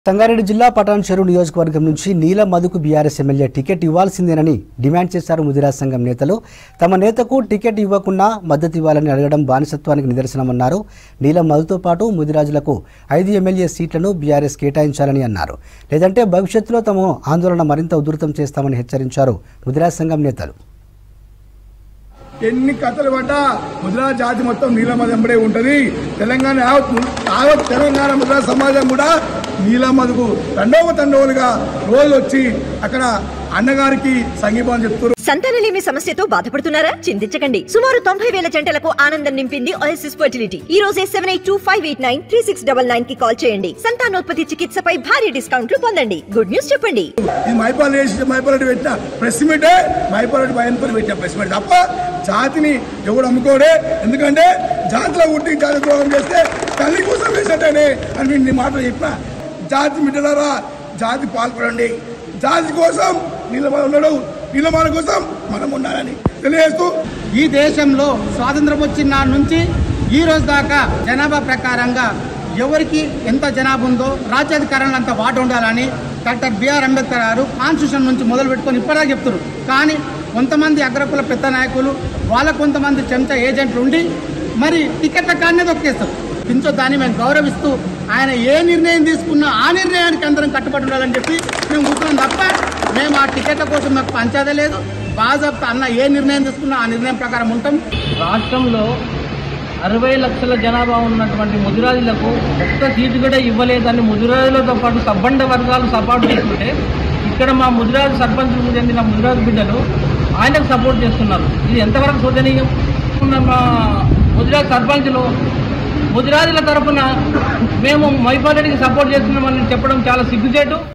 సంగారెడ్డి జిల్లా పటాన్ చెరువు నియోజకవర్గం నుంచి నీల మధుకు బీఆర్ఎస్ ఎమ్మెల్యే టికెట్ ఇవ్వాల్సిందేనని డిమాండ్ చేశారు ముదిరాజ్ సంఘం నేతలు తమ నేతకు టికెట్ ఇవ్వకున్నా మద్దతు ఇవ్వాలని అడగడం బానిసత్వానికి నిదర్శనమన్నారు నీల మధుతో పాటు ముదిరాజులకు ఐదు ఎమ్మెల్యే సీట్లను బీఆర్ఎస్ కేటాయించాలని అన్నారు లేదంటే భవిష్యత్తులో తమ ఆందోళన మరింత ఉధృతం చేస్తామని హెచ్చరించారు ముదిరాజ్ సంఘం నేతలు ఎన్ని కథలు పడ్డా ముద్రా జాతి మొత్తం నీలమదంబడే ఉంటది తెలంగాణ యావత్ యావత్ తెలంగాణ ముద్రా సమాజం కూడా నీలమదుకు తండోవ తండోలుగా రోజు వచ్చి అక్కడ అన్నగారికి సంఘీభావం చెప్తారు సంతానలేమి సమస్యతో బాధపడుతున్నారా చింతించకండి సుమారు తొంభై వేల జంటలకు ఆనందం నింపింది ఓఎస్ఎస్ ఫర్టిలిటీ ఈ రోజే seven eight two five eight nine three six double nine కి కాల్ చేయండి సంతానోత్పత్తి చికిత్సపై భారీ డిస్కౌంట్లు పొందండి గుడ్ న్యూస్ చెప్పండి ఇది మైపాల్ చేసి మైపాలరెడ్డి పెట్టిన ప్రెస్ మీటే మైపాలరెడ్డి భయంతో పెట్టిన ప్రెస్ మీట్ తప్ప జాతిని ఎవడు అమ్ముకోడే ఎందుకంటే జాతిలో పుట్టి జాతి ద్రోహం చేస్తే తల్లి కోసం వేసేటనే అని నేను నీ మాటలు చెప్పిన జాతి మిట్టలారా జాతి పాల్పడండి జాతి కోసం నిలబడి ఉండడు నిలబడ కోసం మనం ఉండాలని తెలియజేస్తూ ఈ దేశంలో స్వాతంత్రం వచ్చిన నాటి నుంచి ఈ రోజు దాకా జనాభా ప్రకారంగా ఎవరికి ఎంత జనాభా ఉందో రాజ్యాధికారంలో అంత వాట ఉండాలని డాక్టర్ బిఆర్ అంబేద్కర్ గారు కాన్స్టిట్యూషన్ నుంచి మొదలు పెట్టుకొని ఇప్పటిదాకా చెప్తున్నారు కానీ కొంతమంది అగ్రకుల పెద్ద నాయకులు వాళ్ళ కొంతమంది చెంచా ఏజెంట్లు ఉండి మరి టికెట్ల కాడనే దొక్కేస్తారు పించో దాన్ని మేము గౌరవిస్తూ ఆయన ఏ నిర్ణయం తీసుకున్నా ఆ నిర్ణయానికి అందరం కట్టుబడి ఉండాలని చెప్పి మేము కూర్చున్నాం తప్ప మేము ఆ టికెట్ల కోసం మాకు పంచాదే లేదు బాజాబ్తా అన్న ఏ నిర్ణయం తీసుకున్నా ఆ నిర్ణయం ప్రకారం ఉంటాం రాష్ట్రంలో అరవై లక్షల జనాభా ఉన్నటువంటి ముదిరాజులకు ఒక్క సీటు కూడా ఇవ్వలేదని ముదిరాజులతో పాటు సబ్బండ వర్గాలు సపోర్ట్ చేస్తుంటే ఇక్కడ మా ముదిరాజు సర్పంచ్కు చెందిన ముదిరాజు బిడ్డలు ఆయనకు సపోర్ట్ చేస్తున్నారు ఇది ఎంతవరకు శోచనీయం ఉన్న మా ముదిరాజు సర్పంచ్లు ముదిరాజుల తరపున మేము మైపాలరెడ్డికి సపోర్ట్ చేస్తున్నామని చెప్పడం చాలా సిగ్గుచేటు